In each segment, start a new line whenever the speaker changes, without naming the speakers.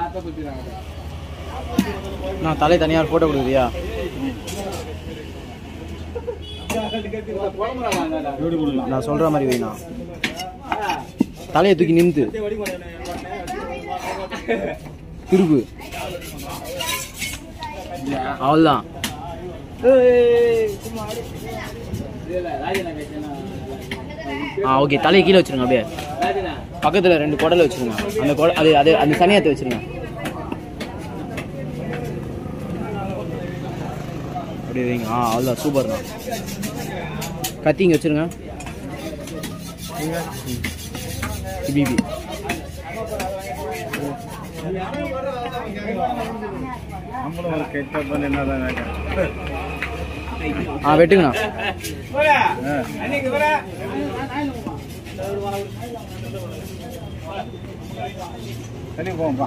நான் தலை தனியாக ஒரு ஃபோட்டோ கொடுக்குறியா நான் சொல்கிற மாதிரி வைண்ணா தலையை தூக்கி நிமித்து திருப்பு அவ்வளோதான் ஆ ஓகே தலையை கீழே வச்சிருங்க அப்படியே பக்கத்தில் ரெண்டு குடலை வச்சிருங்க அந்த குட அது அது அந்த சனியத்தை வச்சிருங்க அப்படியே வைங்க ஆ அவ்வளோதான் சூப்பர்ண்ணா கத்தி இங்கே வச்சிருங்க இப்படி இப்படி
நம்மளும் ஒரு கெட்ட பண்ணி என்னதான்
ஆ வெட்டுங்கண்ணா
சரி போவோம்பா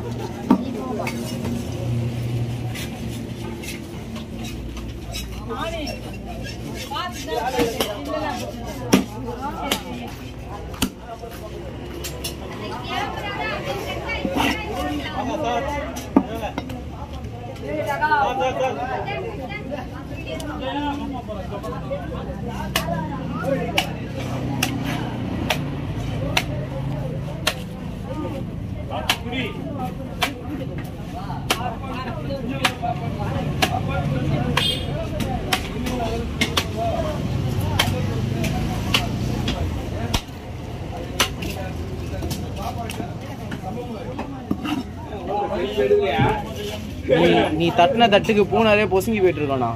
நீ நீ தட்டின தட்டுக்கு பூனாலே பொசுங்கி போயிட்டு இருக்கோண்ணா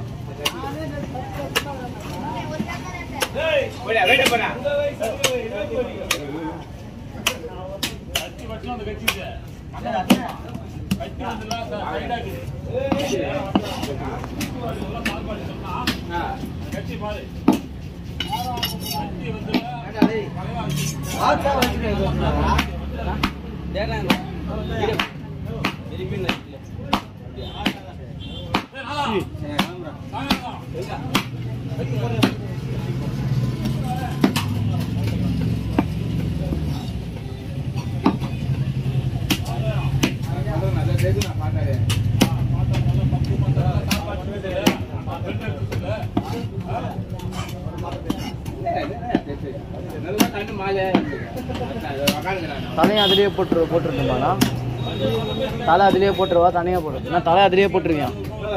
தலையை அதிலேயே போட்டுரு போட்டுருந்தோம்னா தலை அதிலேயே போட்டுருவா தனியாக போட்டு நான் தலை அதிலேயே போட்டுருவியா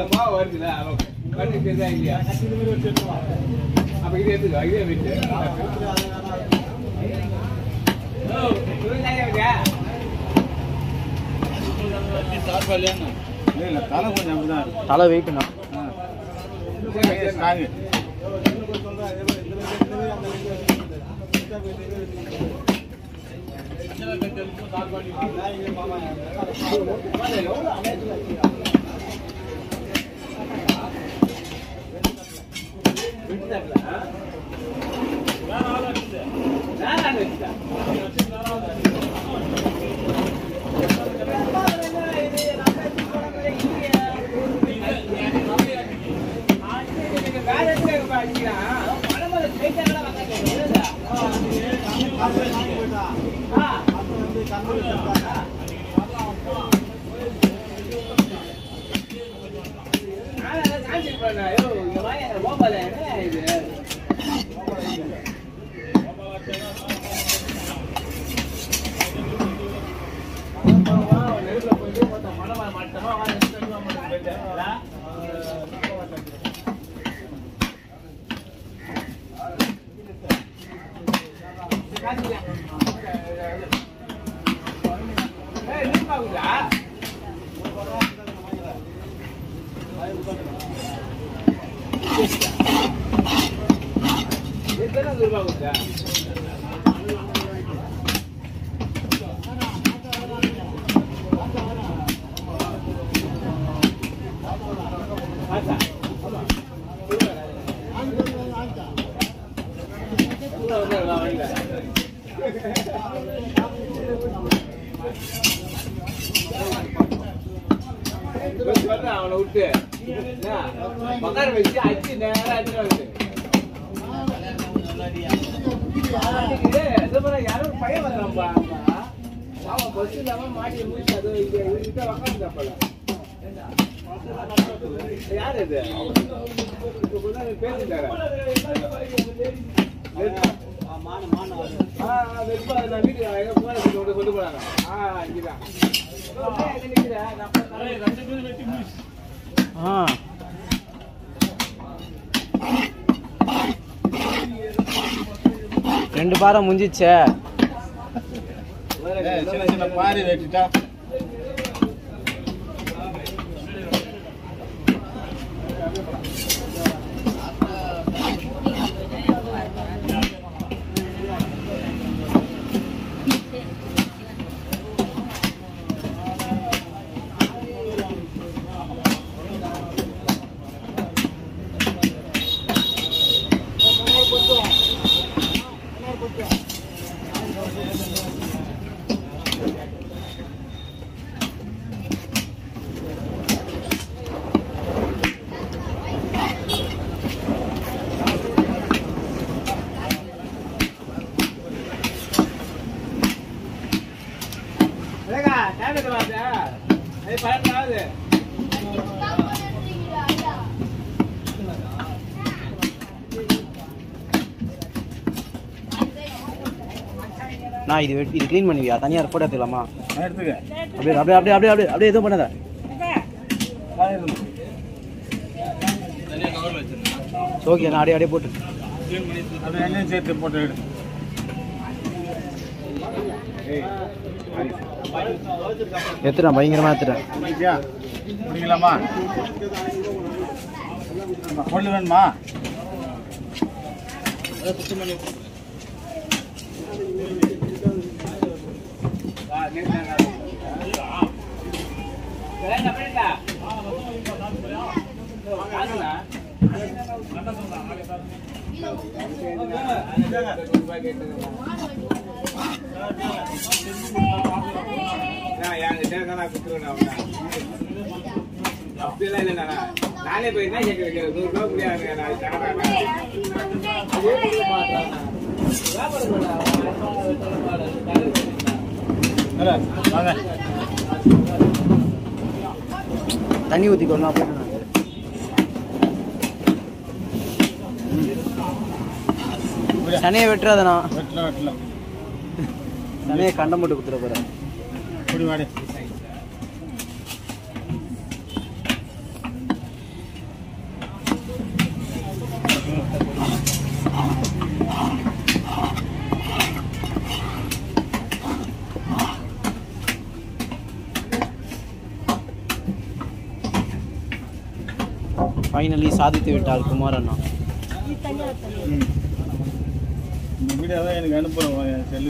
இல்லை தலை கொஞ்சம் அப்படிதான் இருக்கு
தலை வெயிட்டுண்ணா
ஸ்ட்ராங்கு
அவனை விட்டு உட்கார வச்சு அடிச்சு நேரம் அடிச்சு யாரும் பையன் வந்தான்பா ஆமா பஸ் இல்லாம மாட்டி முடிச்சு அது இங்க இவர்கிட்ட உக்காந்துட்டாப்பல யார் இது இப்ப கூட பேசிட்டாரு ஆ ஆ, வெறுப்பா நான் வீட்டுக்கு எங்க போன சொல்லிட்டு கொண்டு போறாங்க ஆ இங்கதான் அப்படியே எங்க நிக்கிற நான் போய்
ஆ ரெண்டு பாரம் முடிஞ்சிச்சே
ஏய், சின்ன சின்ன பாரி வெட்டிட்டா
ஏங்க டேப்லெட் வாங்க அது பழக்கம் ஆகுது
நான் இது வெட்டி- இது க்ளீன் பண்ணுவியா தனியாக ஃபோட்டோ எடுத்துக்கலாமா
நான் எடுத்துக்க
அப்படியே அப்படியே அப்படியே அப்படியே அப்படியே அப்படியே எதுவும் பண்ணாத
ஆயிரம்.
ஓகே நான் அப்படியே அப்படியே போட்டு
அது எண்ணெயும் சேர்த்து போட்டு எடு ஏய்
எடுத்துட்டேன் பயங்கரமாக எடுத்துட்டேன்
முடிக்கியா முடிக்கலாமா கொள்ளு வேணுமா
வா நேத்து என்ன பண்ணிட்டா காசுடா அப்படியெல்லாம் இல்லைண்ணா நானே போய் என்ன கேட்க வைக்கிறேன் நூறு ரூபா முடியாது நான் தரேன் அதே போல மாட்டாண்ணா வியாபாரம்
இல்ல, வாங்க
தண்ணி ஊற்றிக்கோ நான் போயிட்டு நான்
இப்படியா?
சனையை வெட்டுறாதண்ணா
வெட்டல வெட்டல
சனையை கண்டம் போட்டு கொடுத்துட போகிறேன்
இப்படி வாடி
ஃபைனலி சாதித்து விட்டார் குமார் அண்ணா
ம் இந்த வீடியோ தான் எனக்கு அனுப்புகிறேன் செல்லு